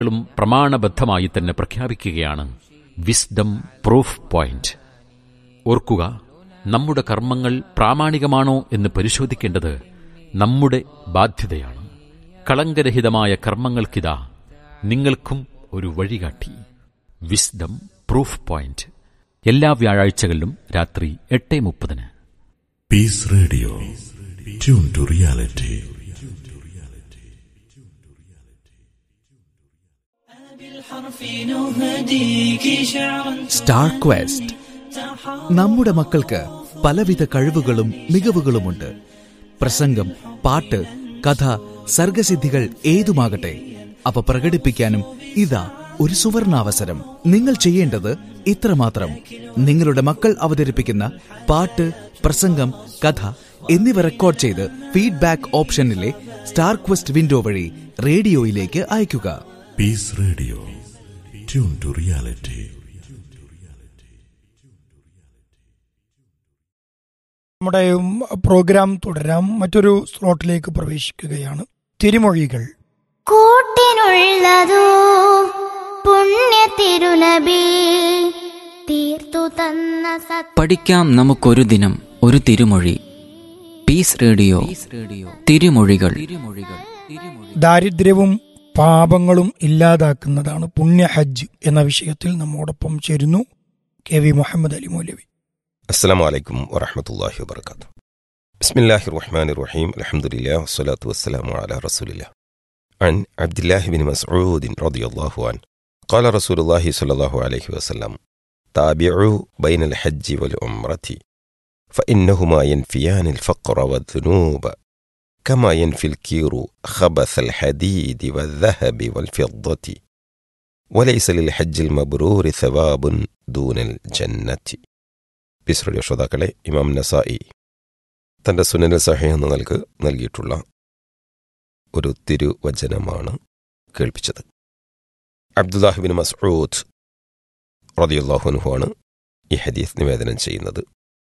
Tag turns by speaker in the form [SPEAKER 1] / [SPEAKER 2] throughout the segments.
[SPEAKER 1] ും പ്രമാണബദ്ധമായി തന്നെ പ്രഖ്യാപിക്കുകയാണ് വിസ്ഡം പ്രൂഫ് പോയിന്റ് ഓർക്കുക നമ്മുടെ കർമ്മങ്ങൾ പ്രാമാണികമാണോ എന്ന് പരിശോധിക്കേണ്ടത് നമ്മുടെ ബാധ്യതയാണ് കളങ്കരഹിതമായ കർമ്മങ്ങൾക്കിതാ നിങ്ങൾക്കും ഒരു വഴികാട്ടി വിസ്ഡം പ്രൂഫ് പോയിന്റ് എല്ലാ വ്യാഴാഴ്ചകളിലും രാത്രി എട്ട് മുപ്പതിന്
[SPEAKER 2] peace radio tune to reality
[SPEAKER 3] star quest നമ്മുടെ മക്കൾക്ക് പലവിധ കഴിവുകളും മികവുകളുമുണ്ട് പ്രസംഗം പാട്ട് കഥ സർഗസിദ്ധികൾ ഏതുമാകട്ടെ അവ പ്രകടിപ്പിക്കാനും ഇതാ ഒരു സുവർണാവസരം നിങ്ങൾ ചെയ്യേണ്ടത് ഇത്രമാത്രം നിങ്ങളുടെ മക്കൾ അവതരിപ്പിക്കുന്ന പാട്ട് പ്രസംഗം കഥ എന്നിവ റെക്കോർഡ് ചെയ്ത് ഫീഡ്ബാക്ക് ഓപ്ഷനിലെ സ്റ്റാർ ക്വസ്റ്റ് വിൻഡോ വഴി റേഡിയോയിലേക്ക് അയയ്ക്കുക
[SPEAKER 2] peace radio tune to reality
[SPEAKER 4] നമ്മുടെ ഉം, പ്രോഗ്രാം തുടരാം മറ്റൊരു സ്ലോട്ടിലേക്ക് പ്രവേശിക്കുകയാണ് തിരുമൊഴികൾ
[SPEAKER 5] കൂട്ടിനുള്ളതോ പുണ്യ തിരുനബി തീർത്തു തന്ന സത്
[SPEAKER 6] പഠിക്കാം നമുക്കൊരു ദിനം ഒരു തിരുമൊഴി പീസ് റേഡിയോ തിരുമൊഴികൾ
[SPEAKER 4] ദാരിദ്ര്യവും പാപങ്ങളും ഇല്ലാതാക്കുന്നതാണ് പുണ്യ ഹജ്ജ് എന്ന വിഷയത്തിൽ നമ്മോടൊപ്പം ചേരുന്നു K V Muhammad Ali Maulavi
[SPEAKER 7] السلام عليكم ورحمة الله وبركاته بسم الله الرحمن الرحيم الحمد لله والصلاة والسلام على رسول الله عن عبد الله بن مسعود رضي الله عنه قال رسول الله صلى الله عليه وسلم تابعوا بين الحج والعمرة فإنهما ينفيان الفقر والذنوب كما ينفي الكير خبث الحديد والذهب والفضة وليس للحج المبرور ثواب دون الجنة peace radio ശ്രോതാക്കളെ ഇമാം നസായി തന്റെ സുനൽ സഹീഹ് എന്ന നൽക് നൽകിയിട്ടുള്ള ഒരു തിരുവചനമാണ് കേൾപ്പിച്ചത് അബ്ദുല്ലാഹിബിൻ മസ്ഊദ് റതിയുല്ലാഹുനുഹുവാണ് ഈ ഹദീസ് നിവേദനം ചെയ്യുന്നത്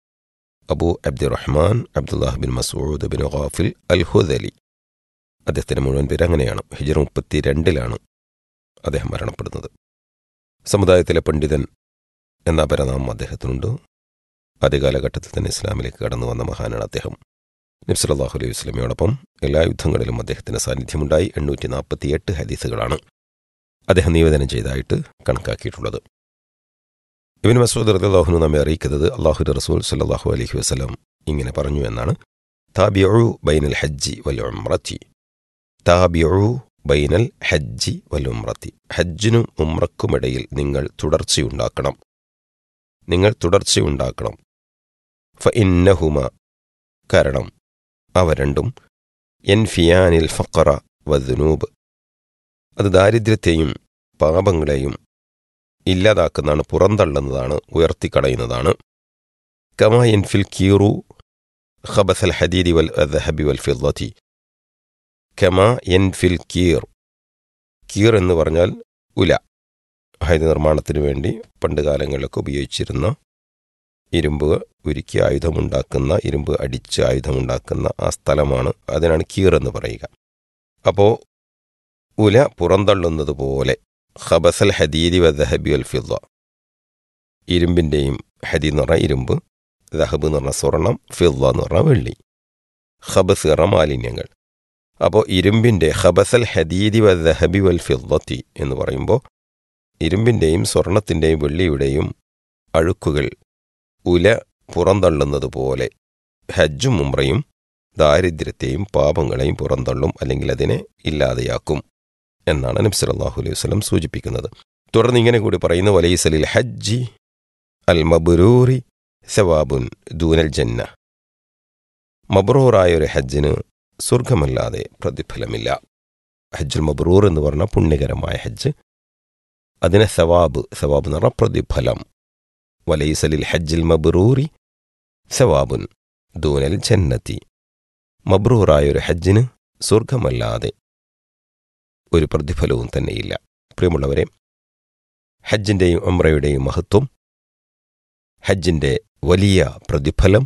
[SPEAKER 7] Abu Abdurrahman Abdullah ibn Masud bin Ghafil al Hudhali അദ്ദേഹത്തിന്റെ മുഴുവൻ പേര് അങ്ങനെയാണ് ഹിജർ മുപ്പത്തി രണ്ടിലാണ് അദ്ദേഹം മരണപ്പെടുന്നത് സമുദായത്തിലെ പണ്ഡിതൻ എന്ന പരനാമം അദ്ദേഹത്തിനുണ്ട് ആദ്യകാലഘട്ടത്തിൽ തന്നെ ഇസ്ലാമിലേക്ക് കടന്നു വന്ന മഹാനാണ് അദ്ദേഹം നബ്സലാഹു അലൈഹി വസ്ലമയോടൊപ്പം എല്ലാ യുദ്ധങ്ങളിലും അദ്ദേഹത്തിന് സാന്നിധ്യമുണ്ടായി എണ്ണൂറ്റി നാൽപ്പത്തിയെട്ട് ഹദീസുകളാണ് അദ്ദേഹം നിവേദനം ചെയ്തതായിട്ട് കണക്കാക്കിയിട്ടുള്ളത് ഇബിൻ മസൂദ് റദിയാഹുനു നമ്മെ അറിയിക്കുന്നത് അള്ളാഹുന്റെ റസൂൽ സല്ലാഹു അലൈഹി വസ്ലം ഇങ്ങനെ പറഞ്ഞു എന്നാണ് താബിയു ബൈനൽ ഹജ്ജി വൽ ഉംറത്തി താബിയു ബൈനൽ ഹജ്ജി വൽ ഉംറത്തി ഹജ്ജിനും ഉംറക്കുമിടയിൽ നിങ്ങൾ തുടർച്ചയുണ്ടാക്കണം നിങ്ങൾ തുടർച്ചയുണ്ടാക്കണം ഫ ഇന്നഹുമ കാരണം അവ രണ്ടും എൻ ഫിയാനിൽ ഫക്കറ വദ്നൂബ് അത് ദാരിദ്ര്യത്തെയും പാപങ്ങളെയും ഇല്ലാതാക്കുന്നതാണ് പുറന്തള്ളുന്നതാണ് ഉയർത്തിക്കളയുന്നതാണ് കമാ എൻഫിൽ കീറു ഖബസൽ ഹദീദി വൽ അദ്ഹബി വൽ ഫിദ്ദത്തി കമാ എൻഫിൽ കീർ കീർ എന്ന് പറഞ്ഞാൽ ഉല ആയുധ നിർമ്മാണത്തിന് വേണ്ടി പണ്ട് കാലങ്ങളിലൊക്കെ ഉപയോഗിച്ചിരുന്ന ഇരുമ്പ് ഉരുക്കി ആയുധമുണ്ടാക്കുന്ന ഇരുമ്പ് അടിച്ച് ആയുധമുണ്ടാക്കുന്ന ആ സ്ഥലമാണ് അതിനാണ് കീർ എന്ന് പറയുക അപ്പോൾ ഉല പുറന്തള്ളുന്നത് പോലെ ഖബസൽ ഹദീദി വ ദഹബി വൽ ഫിദ്ദ ഇരുമ്പിൻ്റെയും ഹദീദ് എന്ന് പറഞ്ഞാൽ ഇരുമ്പ് ദഹബ് എന്ന് പറഞ്ഞാൽ സ്വർണം ഫിദ്ദ എന്ന് പറഞ്ഞാൽ വെള്ളി ഖബസ് എന്ന് പറഞ്ഞാൽ മാലിന്യങ്ങൾ അപ്പോൾ ഇരുമ്പിൻ്റെ ഖബസൽ ഹദീദി വ ദഹബി വൽ ഫിദ്ദത്തി എന്ന് പറയുമ്പോൾ ഇരുമ്പിൻ്റെയും സ്വർണത്തിൻ്റെയും വെള്ളിയുടെയും അഴുക്കുകൾ ഉല പുറന്തള്ളുന്നത് പോലെ ഹജ്ജും ഉംറയും ദാരിദ്ര്യത്തെയും പാപങ്ങളെയും പുറന്തള്ളും അല്ലെങ്കിൽ അതിനെ ഇല്ലാതെയാക്കും എന്നാണ് നബി സല്ലല്ലാഹു അലൈഹി വസല്ലം സൂചിപ്പിക്കുന്നത് തുടർന്ന് ഇങ്ങനെ കൂടി പറയുന്ന വലൈസലിൽ ഹജ്ജി അൽ മബ്രൂറി സവാബുൻ ദൂനൽ ജന്ന മബ്രൂറായ ഒരു ഹജ്ജിന് സ്വർഗമല്ലാതെ പ്രതിഫലമില്ല ഹജ്ജുൽ മബ്രൂർ എന്ന് പറഞ്ഞ പുണ്യകരമായ ഹജ്ജ് അതിനെ സവാബ് സവാബ് എന്ന് പറഞ്ഞാൽ പ്രതിഫലം വലൈസലിൽ ഹജ്ജിൽ മബ്രൂറി സവാബുൻ ദൂനൽ ജന്നത്തി മബ്രൂറായ ഒരു ഹജ്ജിന് സ്വർഗമല്ലാതെ ഒരു പ്രതിഫലവും തന്നെയില്ല പ്രിയമുള്ളവരെ ഹജ്ജിൻ്റെയും ഉംറയുടെയും മഹത്വം ഹജ്ജിൻ്റെ വലിയ പ്രതിഫലം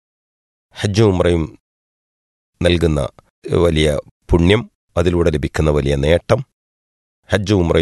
[SPEAKER 7] ഹജ്ജും ഉംറയും നൽകുന്ന വലിയ പുണ്യം അതിലൂടെ ലഭിക്കുന്ന വലിയ നേട്ടം ഹജ്ജ് ഉംറ